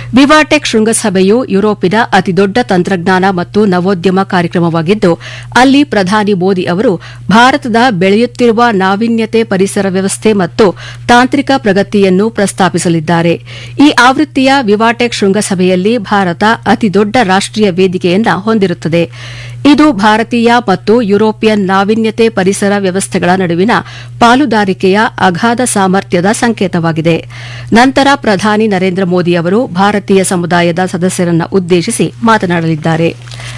VivaTech ಶೃಂಗಸಭೆಯು ಯುರೋಪಿನ ಅತಿದೊಡ್ಡ ತಂತ್ರಜ್ಞಾನ ಮತ್ತು ನವೋದ್ಯಮ ಕಾರ್ಯಕ್ರಮವಾಗಿದ್ದು ಅಲ್ಲಿ ಪ್ರಧಾನಿ ಮೋದಿ ಅವರು ಭಾರತದ ಬೆಳೆಯುತ್ತಿರುವ ನಾವೀನ್ಯತೆ ಪರಿಸರ ವ್ಯವಸ್ಥೆ ಮತ್ತು ತಾಂತ್ರಿಕ ಪ್ರಗತಿಯನ್ನು ಪ್ರಸ್ತಾಪಿಸಲಿದ್ದಾರೆ ಈ ಆವೃತ್ತಿಯ ವಿವಾಟೆಕ್ ಶೃಂಗಸಭೆಯಲ್ಲಿ ಭಾರತ ಅತಿದೊಡ್ಡ ರಾಷ್ಟೀಯ ವೇದಿಕೆಯನ್ನ ಹೊಂದಿರುತ್ತದೆ ಇದು ಭಾರತೀಯ ಮತ್ತು ಯುರೋಪಿಯನ್ ನಾವೀನ್ಯತೆ ಪರಿಸರ ವ್ಯವಸ್ಥೆಗಳ ನಡುವಿನ ಪಾಲುದಾರಿಕೆಯ ಅಗಾಧ ಸಾಮರ್ಥ್ಯದ ಸಂಕೇತವಾಗಿದೆ ನಂತರ ಪ್ರಧಾನಿ ನರೇಂದ್ರ ಮೋದಿ ಅವರು ಭಾರತೀಯ ಸಮುದಾಯದ ಸದಸ್ಯರನ್ನು ಉದ್ದೇಶಿಸಿ ಮಾತನಾಡಲಿದ್ದಾರೆ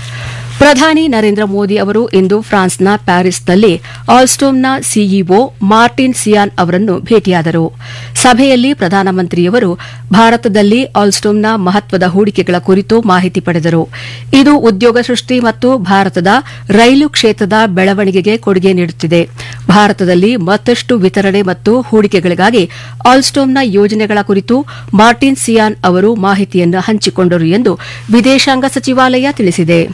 ಪ್ರಧಾನಿ ನರೇಂದ್ರ ಮೋದಿ ಅವರು ಇಂದು ಫ್ರಾನ್ಸ್ನ ಪ್ಯಾರಿಸ್ನಲ್ಲಿ ಆಲ್ಸ್ಟೋಮ್ನ ಸಿಇಒ ಮಾರ್ಟಿನ್ ಸಿಯಾನ್ ಅವರನ್ನು ಭೇಟಿಯಾದರು ಸಭೆಯಲ್ಲಿ ಪ್ರಧಾನಮಂತ್ರಿಯವರು ಭಾರತದಲ್ಲಿ ಆಲ್ಸ್ಟೋಮ್ನ ಮಹತ್ವದ ಹೂಡಿಕೆಗಳ ಕುರಿತು ಮಾಹಿತಿ ಪಡೆದರು ಇದು ಉದ್ಯೋಗ ಸೃಷ್ಟಿ ಮತ್ತು ಭಾರತದ ರೈಲು ಕ್ಷೇತ್ರದ ಬೆಳವಣಿಗೆಗೆ ಕೊಡುಗೆ ನೀಡುತ್ತಿದೆ ಭಾರತದಲ್ಲಿ ಮತ್ತಷ್ಟು ವಿತರಣೆ ಮತ್ತು ಹೂಡಿಕೆಗಳಿಗಾಗಿ ಆಲ್ಸ್ಟೋಮ್ನ ಯೋಜನೆಗಳ ಕುರಿತು ಮಾರ್ಟಿನ್ ಸಿಯಾನ್ ಅವರು ಮಾಹಿತಿಯನ್ನು ಹಂಚಿಕೊಂಡರು ಎಂದು ವಿದೇಶಾಂಗ ಸಚಿವಾಲಯ ತಿಳಿಸಿದೆ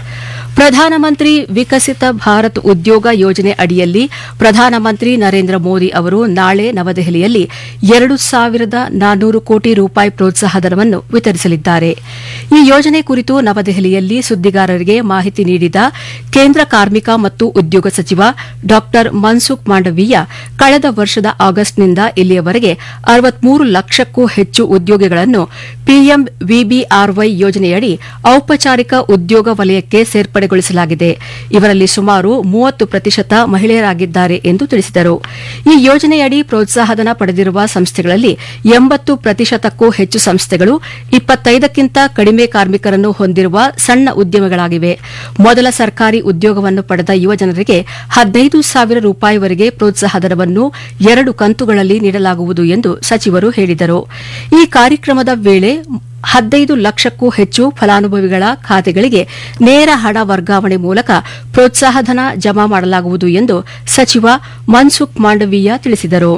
ಪ್ರಧಾನಮಂತ್ರಿ ವಿಕಸಿತ ಭಾರತ್ ಉದ್ಯೋಗ ಯೋಜನೆ ಅಡಿಯಲ್ಲಿ ಪ್ರಧಾನಮಂತ್ರಿ ನರೇಂದ್ರ ಮೋದಿ ಅವರು ನಾಳೆ ನವದೆಹಲಿಯಲ್ಲಿ ಎರಡು ಸಾವಿರದ ನಾನ್ನೂರು ಕೋಟಿ ರೂಪಾಯಿ ಪ್ರೋತ್ಸಾಹಧನವನ್ನು ವಿತರಿಸಲಿದ್ದಾರೆ ಈ ಯೋಜನೆ ಕುರಿತು ನವದೆಹಲಿಯಲ್ಲಿ ಸುದ್ದಿಗಾರರಿಗೆ ಮಾಹಿತಿ ನೀಡಿದ ಕೇಂದ್ರ ಕಾರ್ಮಿಕ ಮತ್ತು ಉದ್ಯೋಗ ಸಚಿವ ಡಾ ಮನ್ಸುಖ್ ಮಾಂಡವೀಯ ಕಳೆದ ವರ್ಷದ ಆಗಸ್ಟ್ನಿಂದ ಇಲ್ಲಿಯವರೆಗೆ ಅರವತ್ಮೂರು ಲಕ್ಷಕ್ಕೂ ಹೆಚ್ಚು ಉದ್ಯೋಗಿಗಳನ್ನು ಪಿಎಂ ವಿಬಿಆರ್ವೈ ಯೋಜನೆಯಡಿ ಔಪಚಾರಿಕ ಉದ್ಯೋಗ ವಲಯಕ್ಕೆ ಸೇರ್ಪಡೆಗೊಳಿಸಲಾಗಿದೆ ಇವರಲ್ಲಿ ಸುಮಾರು ಮೂವತ್ತು ಪ್ರತಿಶತ ಮಹಿಳೆಯರಾಗಿದ್ದಾರೆ ಎಂದು ತಿಳಿಸಿದರು ಈ ಯೋಜನೆಯಡಿ ಪ್ರೋತ್ಸಾಹಧನ ಪಡೆದಿರುವ ಸಂಸ್ಥೆಗಳಲ್ಲಿ ಎಂಬತ್ತು ಪ್ರತಿಶತಕ್ಕೂ ಹೆಚ್ಚು ಸಂಸ್ಥೆಗಳು ಇಪ್ಪತ್ತೈದಕ್ಕಿಂತ ಕಡಿಮೆ ಕಾರ್ಮಿಕರನ್ನು ಹೊಂದಿರುವ ಸಣ್ಣ ಉದ್ಯಮಗಳಾಗಿವೆ ಮೊದಲ ಸರ್ಕಾರಿ ಉದ್ಯೋಗವನ್ನು ಪಡೆದ ಯುವಜನರಿಗೆ ಹದಿನೈದು ಸಾವಿರ ರೂಪಾಯಿವರೆಗೆ ಪ್ರೋತ್ಸಾಹಧನವನ್ನು ಎರಡು ಕಂತುಗಳಲ್ಲಿ ನೀಡಲಾಗುವುದು ಎಂದು ಸಚಿವರು ಹೇಳಿದರು ಈ ಕಾರ್ಯಕ್ರಮದ ವೇಳೆ ಹದಿನೈದು ಲಕ್ಷಕ್ಕೂ ಹೆಚ್ಚು ಫಲಾನುಭವಿಗಳ ಖಾತೆಗಳಿಗೆ ನೇರ ಹಣ ವರ್ಗಾವಣೆ ಮೂಲಕ ಪ್ರೋತ್ಸಾಹಧನ ಜಮಾ ಮಾಡಲಾಗುವುದು ಎಂದು ಸಚಿವ ಮನ್ಸುಖ್ ಮಾಂಡವೀಯ ತಿಳಿಸಿದರು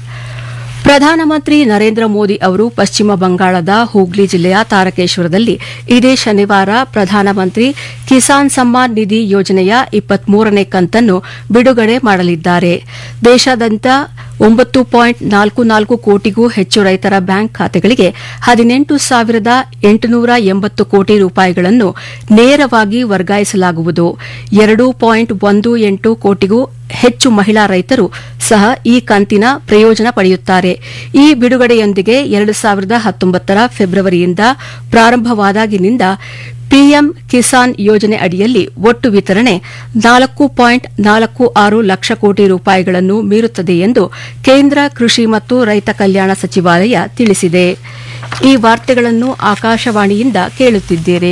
ಪ್ರಧಾನಮಂತ್ರಿ ನರೇಂದ್ರ ಮೋದಿ ಅವರು ಪಶ್ಚಿಮ ಬಂಗಾಳದ ಹೂಗ್ಲಿ ಜಿಲ್ಲೆಯ ತಾರಕೇಶ್ವರದಲ್ಲಿ ಇದೇ ಶನಿವಾರ ಪ್ರಧಾನಮಂತ್ರಿ ಕಿಸಾನ್ ಸಮ್ಮಾನ್ ನಿಧಿ ಯೋಜನೆಯ ಇಪ್ಪತ್ಮೂರನೇ ಕಂತನ್ನು ಬಿಡುಗಡೆ ಮಾಡಲಿದ್ದಾರೆ ದೇಶಾದ್ಯಂತ ಒಂಬತ್ತು ಪಾಯಿಂಟ್ ನಾಲ್ಕು ನಾಲ್ಕು ಕೋಟಿಗೂ ಹೆಚ್ಚು ರೈತರ ಬ್ಯಾಂಕ್ ಖಾತೆಗಳಿಗೆ ಹದಿನೆಂಟು ಸಾವಿರದ ಎಂಟುನೂರ ಎಂಬತ್ತು ಕೋಟಿ ರೂಪಾಯಿಗಳನ್ನು ನೇರವಾಗಿ ವರ್ಗಾಯಿಸಲಾಗುವುದು ಎರಡು ಪಾಯಿಂಟ್ ಒಂದು ಎಂಟು ಕೋಟಿಗೂ ಹೆಚ್ಚು ಮಹಿಳಾ ರೈತರು ಸಹ ಈ ಕಂತಿನ ಪ್ರಯೋಜನ ಪಡೆಯುತ್ತಾರೆ ಈ ಬಿಡುಗಡೆಯೊಂದಿಗೆ ಎರಡು ಸಾವಿರದ ಹತ್ತೊಂಬತ್ತರ ಫೆಬ್ರವರಿಯಿಂದ ಪ್ರಾರಂಭವಾದಾಗಿನಿಂದ ಪಿಎಂ ಕಿಸಾನ್ ಯೋಜನೆ ಅಡಿಯಲ್ಲಿ ಒಟ್ಟು ವಿತರಣೆ ನಾಲ್ಕು ಪಾಯಿಂಟ್ ನಾಲ್ಕು ಆರು ಲಕ್ಷ ಕೋಟಿ ರೂಪಾಯಿಗಳನ್ನು ಮೀರುತ್ತದೆ ಎಂದು ಕೇಂದ್ರ ಕೃಷಿ ಮತ್ತು ರೈತ ಕಲ್ಯಾಣ ಸಚಿವಾಲಯ ತಿಳಿಸಿದೆ ಈ ವಾರ್ತೆಗಳನ್ನು ಆಕಾಶವಾಣಿಯಿಂದ ಕೇಳುತ್ತಿದ್ದೀರಿ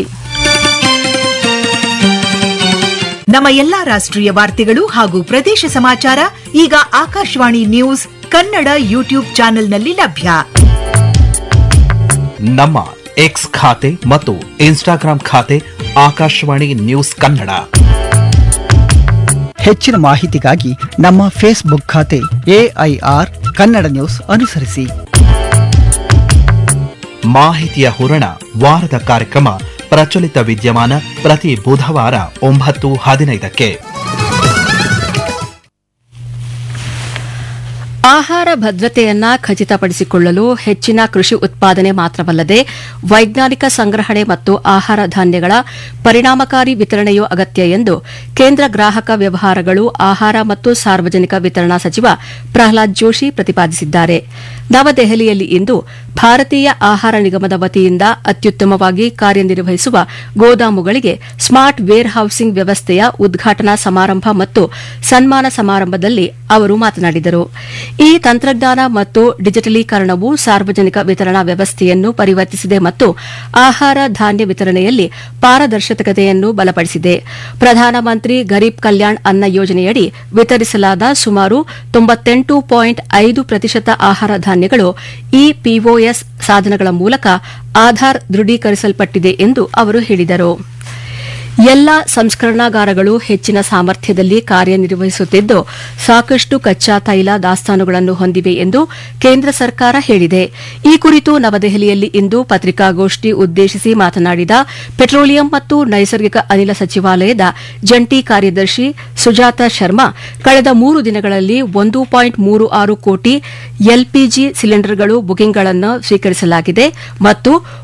ನಮ್ಮ ಎಲ್ಲಾ ರಾಷ್ಟ್ರೀಯ ವಾರ್ತೆಗಳು ಹಾಗೂ ಪ್ರದೇಶ ಸಮಾಚಾರ ಈಗ ಆಕಾಶವಾಣಿ ನ್ಯೂಸ್ ಕನ್ನಡ ಯೂಟ್ಯೂಬ್ ಚಾನೆಲ್ನಲ್ಲಿ ಲಭ್ಯ ನಮ್ಮ ಎಕ್ಸ್ ಖಾತೆ ಮತ್ತು ಇನ್ಸ್ಟಾಗ್ರಾಂ ಖಾತೆ ಆಕಾಶವಾಣಿ ನ್ಯೂಸ್ ಕನ್ನಡ ಹೆಚ್ಚಿನ ಮಾಹಿತಿಗಾಗಿ ನಮ್ಮ ಫೇಸ್ಬುಕ್ ಖಾತೆ ಎಐಆರ್ ಕನ್ನಡ ನ್ಯೂಸ್ ಅನುಸರಿಸಿ ಮಾಹಿತಿಯ ಹೂರಣ ವಾರದ ಕಾರ್ಯಕ್ರಮ ಪ್ರಚಲಿತ ವಿದ್ಯಮಾನ ಪ್ರತಿ ಬುಧವಾರ ಒಂಬತ್ತು ಹದಿನೈದಕ್ಕೆ ಆಹಾರ ಭದ್ರತೆಯನ್ನ ಖಚಿತಪಡಿಸಿಕೊಳ್ಳಲು ಹೆಚ್ಚಿನ ಕೃಷಿ ಉತ್ಪಾದನೆ ಮಾತ್ರವಲ್ಲದೆ ವೈಜ್ಞಾನಿಕ ಸಂಗ್ರಹಣೆ ಮತ್ತು ಆಹಾರ ಧಾನ್ಯಗಳ ಪರಿಣಾಮಕಾರಿ ವಿತರಣೆಯೂ ಅಗತ್ಯ ಎಂದು ಕೇಂದ್ರ ಗ್ರಾಹಕ ವ್ಯವಹಾರಗಳು ಆಹಾರ ಮತ್ತು ಸಾರ್ವಜನಿಕ ವಿತರಣಾ ಸಚಿವ ಪ್ರಹ್ಲಾದ್ ಜೋಶಿ ಪ್ರತಿಪಾದಿಸಿದ್ದಾರೆ ನವದೆಹಲಿಯಲ್ಲಿ ಇಂದು ಭಾರತೀಯ ಆಹಾರ ನಿಗಮದ ವತಿಯಿಂದ ಅತ್ಯುತ್ತಮವಾಗಿ ಕಾರ್ಯನಿರ್ವಹಿಸುವ ಗೋದಾಮುಗಳಿಗೆ ಸ್ಮಾರ್ಟ್ ವೇರ್ ಹೌಸಿಂಗ್ ವ್ಯವಸ್ಥೆಯ ಉದ್ಘಾಟನಾ ಸಮಾರಂಭ ಮತ್ತು ಸನ್ಮಾನ ಸಮಾರಂಭದಲ್ಲಿ ಅವರು ಮಾತನಾಡಿದರು ಈ ತಂತ್ರಜ್ಞಾನ ಮತ್ತು ಡಿಜಿಟಲೀಕರಣವು ಸಾರ್ವಜನಿಕ ವಿತರಣಾ ವ್ಯವಸ್ಥೆಯನ್ನು ಪರಿವರ್ತಿಸಿದೆ ಮತ್ತು ಆಹಾರ ಧಾನ್ಯ ವಿತರಣೆಯಲ್ಲಿ ಪಾರದರ್ಶಕತೆಯನ್ನು ಬಲಪಡಿಸಿದೆ ಪ್ರಧಾನಮಂತ್ರಿ ಗರೀಬ್ ಕಲ್ಯಾಣ್ ಅನ್ನ ಯೋಜನೆಯಡಿ ವಿತರಿಸಲಾದ ಸುಮಾರು ತೊಂಬತ್ತೆಂಟು ಪಾಯಿಂಟ್ ಐದು ಪ್ರತಿಶತ ಆಹಾರ ಧಾನ್ಯಗಳು ಈ ಪಿಒಎಸ್ ಸಾಧನಗಳ ಮೂಲಕ ಆಧಾರ್ ದೃಢೀಕರಿಸಲ್ಪಟ್ಟಿದೆ ಎಂದು ಅವರು ಹೇಳಿದರು ಎಲ್ಲ ಸಂಸ್ಕರಣಾಗಾರಗಳು ಹೆಚ್ಚಿನ ಸಾಮರ್ಥ್ಯದಲ್ಲಿ ಕಾರ್ಯನಿರ್ವಹಿಸುತ್ತಿದ್ದು ಸಾಕಷ್ಟು ಕಚ್ಚಾ ತೈಲ ದಾಸ್ತಾನುಗಳನ್ನು ಹೊಂದಿವೆ ಎಂದು ಕೇಂದ್ರ ಸರ್ಕಾರ ಹೇಳಿದೆ ಈ ಕುರಿತು ನವದೆಹಲಿಯಲ್ಲಿ ಇಂದು ಪತ್ರಿಕಾಗೋಷ್ಠಿ ಉದ್ದೇಶಿಸಿ ಮಾತನಾಡಿದ ಪೆಟ್ರೋಲಿಯಂ ಮತ್ತು ನೈಸರ್ಗಿಕ ಅನಿಲ ಸಚಿವಾಲಯದ ಜಂಟಿ ಕಾರ್ಯದರ್ಶಿ ಸುಜಾತ ಶರ್ಮಾ ಕಳೆದ ಮೂರು ದಿನಗಳಲ್ಲಿ ಒಂದು ಪಾಯಿಂಟ್ ಮೂರು ಆರು ಕೋಟಿ ಎಲ್ಪಿಜಿ ಸಿಲಿಂಡರ್ಗಳು ಬುಕಿಂಗ್ಗಳನ್ನು ಸ್ವೀಕರಿಸಲಾಗಿದೆ ಮತ್ತು